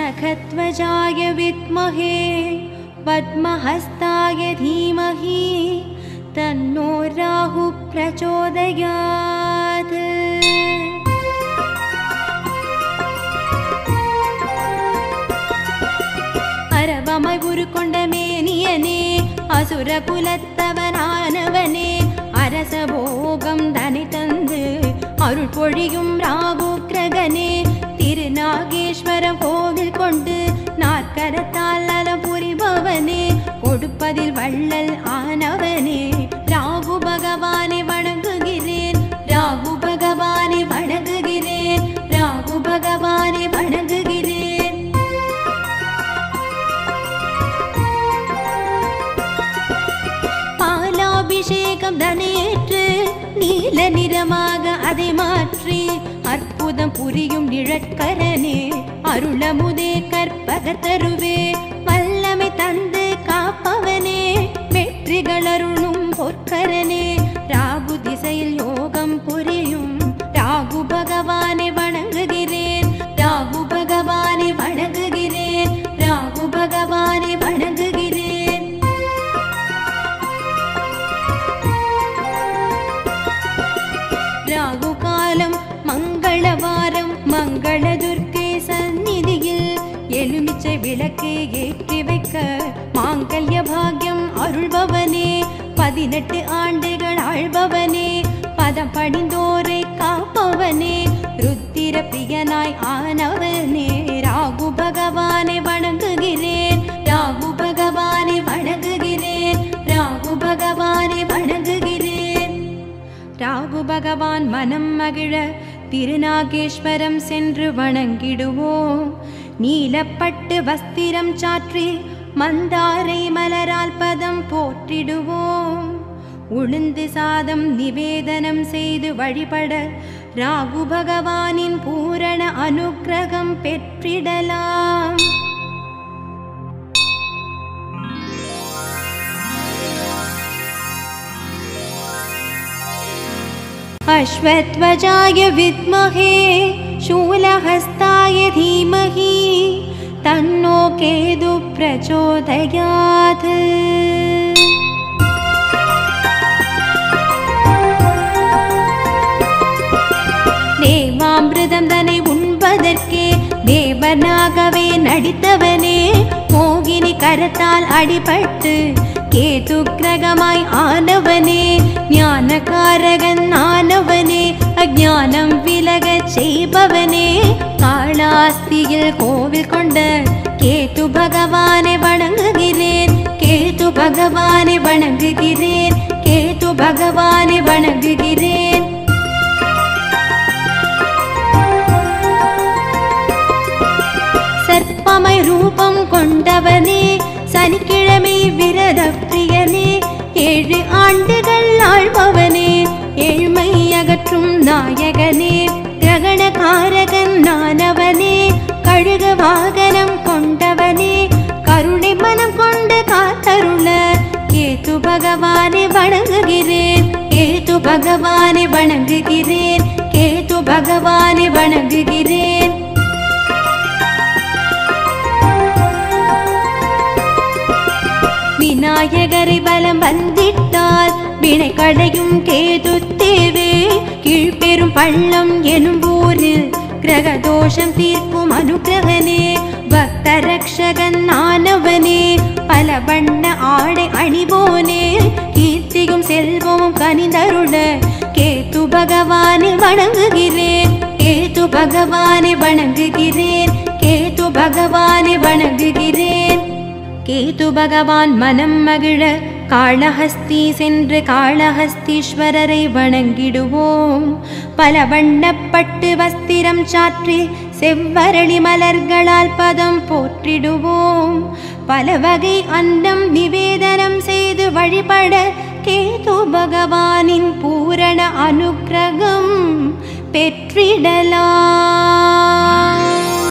नखध्वजाय विद्महे पद्महस्ताय धीमहि तन्नो राहुः प्रचोदयात् அரவமாய் உருக்கொண்ட மேனியனே அசுர குலத்தவனானவனே அரச போகம் தனி தந்து அருள் பொழியும் ராகு கிரகனே திருநாகேஸ்வர கோவில் கொண்டு நாற்கரத்தால் நலம் புரிபவனே கொடுப்பதில் வள்ளல் ஆனவனே ராகு பகவானை வணங்குகிறேன் ராகு பகவானை வணங்குகிறேன் ராகு பகவானை வணங்குகிறேன் பாலாபிஷேகம் தனையேற்று நீல நிறமாக அதை மாற்றி அற்புதம் புரியும் நிழற்கரனே அருளமுதே கற்பகத் தருவே வல்லமை தந்து காப்பவனே வெற்றிகள் அருளும் பொற்கரனே ராகு திசையில் யோகம் புரியும் ராகு பகவானை வணங்குகிறேன் ராகு பகவானை வணங்குகிறேன் ராகு பகவானை வணங்குகிறேன் ராகு காலம் மங்களவாரம் மங்கள துர்க்கை சந்நிதியில் எலுமிச்சை விளக்கே ஏற்றி வைக்க மாங்கல்ய பாக்யம் அருள்பவனே பதினெட்டு ஆண்டுகள் ஆழ்பவனே பதம் படிந்தோரை காப்பவனே ருத்திர பிரியனாய் ஆனவனே ராகு பகவானை வணங்குகிறேன் ராகு பகவானை வணங்குகிறேன் ராகு பகவானை வணங்குகிறேன் ராகு பகவான் மனம் மகிழ திருநாகேஸ்வரம் சென்று வணங்கிடுவோம் நீலப்பட்டு வஸ்திரம் சாற்றி மந்தாரை மலரால் பதம் போற்றிடுவோம் உளுந்து சாதம் நிவேதனம் செய்து வழிபட ராகு பகவானின் பூரண அனுக்கிரகம் பெற்றிடலாம் अश्वध्वजाय विद्महे शूलहस्ताय धीमहि तन्नो केतु प्रचोदयात् தேவாமிர்தம் தன்னை உண்பதற்கே தேவனாகவே நடித்தவனே மோகினி கரத்தால் அடிபட்டு கேது கிரகமாய் ஆனவனே ஞானகாரகன் ஆனவனே அஞ்ஞானம் விலகச் செய்பவனே காளாஸ்தியில் கோவில் கொண்ட கேது பகவானை வணங்குகிறேன் கேது பகவானை வணங்குகிறேன் கேது பகவானை வணங்குகிறேன் சர்ப்பமை ரூபம் கொண்டவனே சனிக்கிழமை விரத பிரியனே ஏழு ஆண்டுகள் ஆழ்பவனே ஏழ்மை அகற்றும் நாயகனே கிரகணகாரகன் நானவனே கழுகு வாகனம் கொண்டவனே கருணை மனம் கொண்டு காத்தருள கேது பகவானை வணங்குகிறேன் கேது பகவானை வணங்குகிறேன் கேது பகவானை வணங்குகிறேன் விநாயகரை பலம் வந்திட்டால் வினை கடையும் கேது தேவே கீழ்பெரும் பள்ளம் எனும் ஊரில் கிரக தோஷம் தீர்க்கும் அனுகிரகனே பக்த ரக்ஷகன் ஆனவனே பல வண்ண ஆடை அணிவோனே கீர்த்தியும் செல்வமும் கனிந்தருள கேது பகவானை வணங்குகிறேன் கேது பகவானை வணங்குகிறேன் கேது பகவானை வணங்குகிறேன் கேது பகவான் மனம் மகிழ காளஹஸ்தி சென்று காளஹஸ்தீஸ்வரரை வணங்கிடுவோம் பல வண்ணப்பட்டு வஸ்திரம் சாற்றி செவ்வரளி மலர்களால் பதம் போற்றிடுவோம் பல வகை அன்னம் நிவேதனம் செய்து வழிபட கேது பகவானின் பூரண அனுக்கிரகம் பெற்றிடலாம்